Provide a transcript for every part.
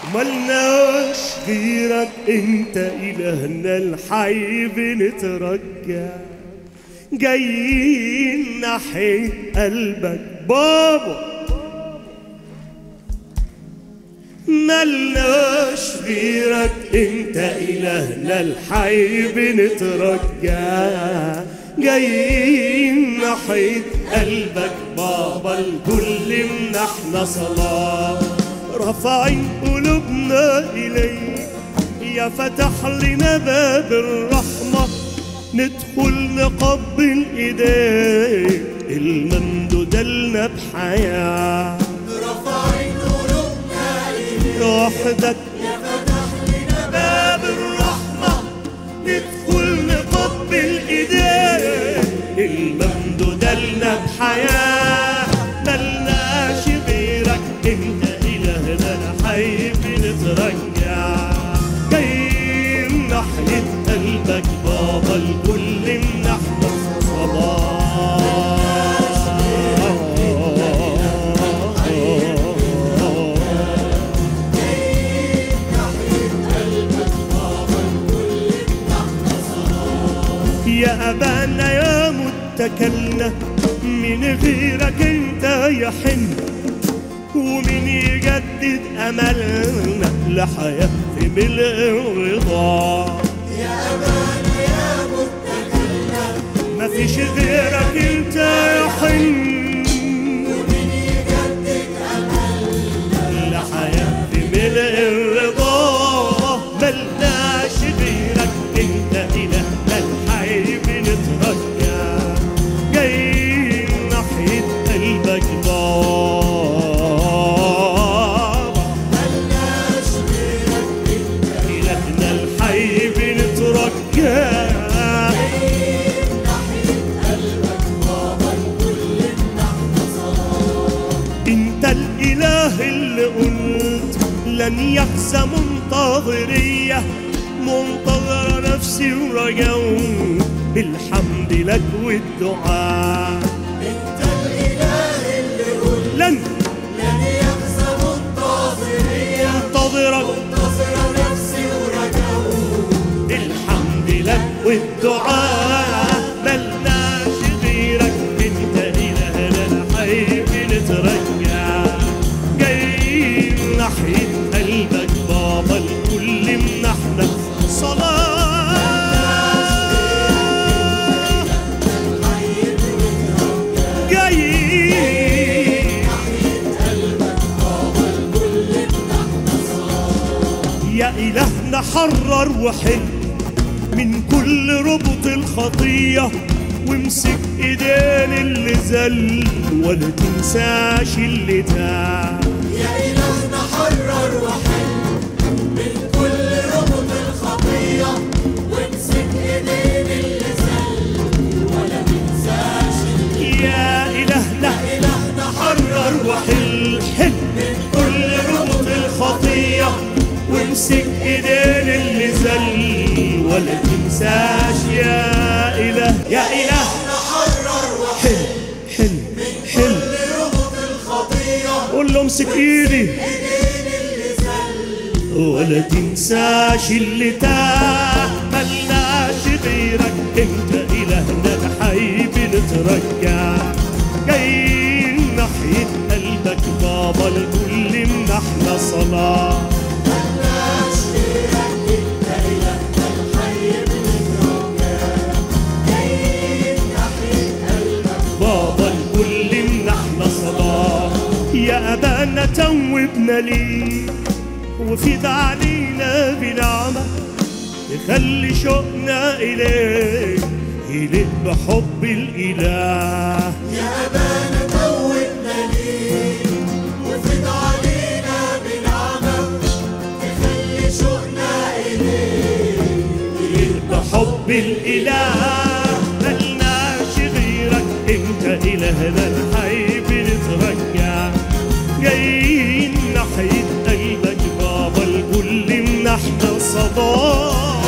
ملناش غيرك انت الهنا الحي بنترجى جايين ناحية قلبك بابا ملناش غيرك انت الهنا الحي بنترجى جايين ناحية قلبك بابا الكل منحنا صلاة رافعين قلوبنا إليك يا فتح لنا باب الرحمة ندخل نقبل إيديك الممدودة لنا بحياة رفعين قلوبنا إليك وحدك يا فتح لنا باب الرحمة ندخل نقبل ايديك الممدودة لنا بحياة ملناش غيرك انت الهنا الحي بنترجع جايين ناحية قلبك بابا الكل منحنا صباح يا أبانا يا متكلنا من غيرك انت يحن ومن يجدد أملنا لحياة في ملء الرضا يا أبانا يا متكلم ما فيش غيرك انت يحن ومن يجدد أملنا لحياة في ملء الرضا ملناش غيرك انت إلهنا الحي بنترجى جايين ناحية قلبك بابا ملناش غيرك انت إلهنا الحي بنترجى ناحية قلبك بابا الكل منحنا صلاة انت الاله اللي قلت لن يخزى منتظرية منتظرة نفسي ورجاء بالحمد لك والدعاء انت الإله اللي قلت لن لن يخزى منتظرية منتظرك منتصر نفسي ورجاؤه بالحمد لك والدعاء ملناش غيرك انت الهنا الحي بنترجع جايين ناحية قلبك بابا الكل منحنا صلاة الحي بنترجى جايين قلبك بابا الكل منحنا صلاة يا إلهنا حرر وحل من كل ربط الخطية وامسك ايدين اللي زل ولا تنساش اللي تاه يا إلهنا حرر وحل من كل ربط الخطية وامسك ايدين اللي زل ولا تنساش اللي يا إلهنا إلهنا حرر وحل حل من كل ربط الخطية وامسك ايدين اللي زل ولا تنساش يا إله يا إله حرر وحل حل حل حل كل ربط الخطية قول له امسك ايدي ايدين اللي زل ولا تنساش اللي تاه ملناش غيرك انت الهنا الحي بنترجع جايين ناحية قلبك بابا الكل منحنا صلاة ملناش غيرك انت إلهنا الحي بنترجى جايين ناحية قلبك بابا الكل منحنا صلاة يا أبانا توبنا ليك وفيد علينا بنعمة تخلي شوقنا إليك يليق بحب الإله يا أبانا توبنا ليك وفد علينا بنعمة تخلي شوقنا إليك يليق بحب الإله ملناش غيرك انت إلهنا الحي بنترجع جايين ناحية قلبك بابا الكل منحنا صباح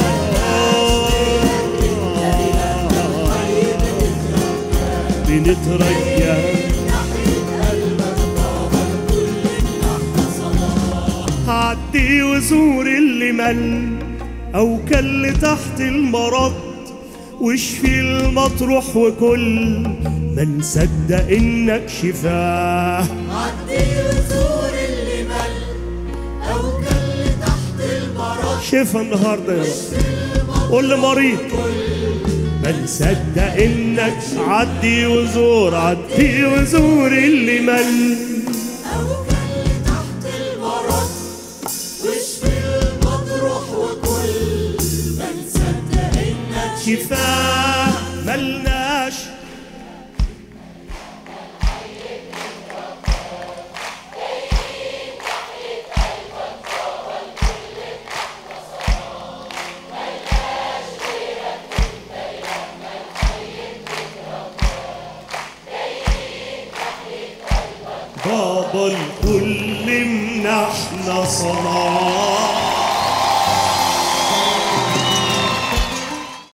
بنترجع ناحية قلبك بابا الكل منحنا صلاة عد عدي وزور اللي مل او كل تحت المرض واشفي المطروح وكل ما نصدق انك شفاه عدي وزور اللي مل أو كل تحت المرض شفا النهارده يا رب قول لمريض ما نصدق انك عدي وزور عدي وزور اللي مل أو كل تحت المرض واشفي المطروح وكل ما نصدق إنك شفاه ملناش بابا الكل منحنا صلاة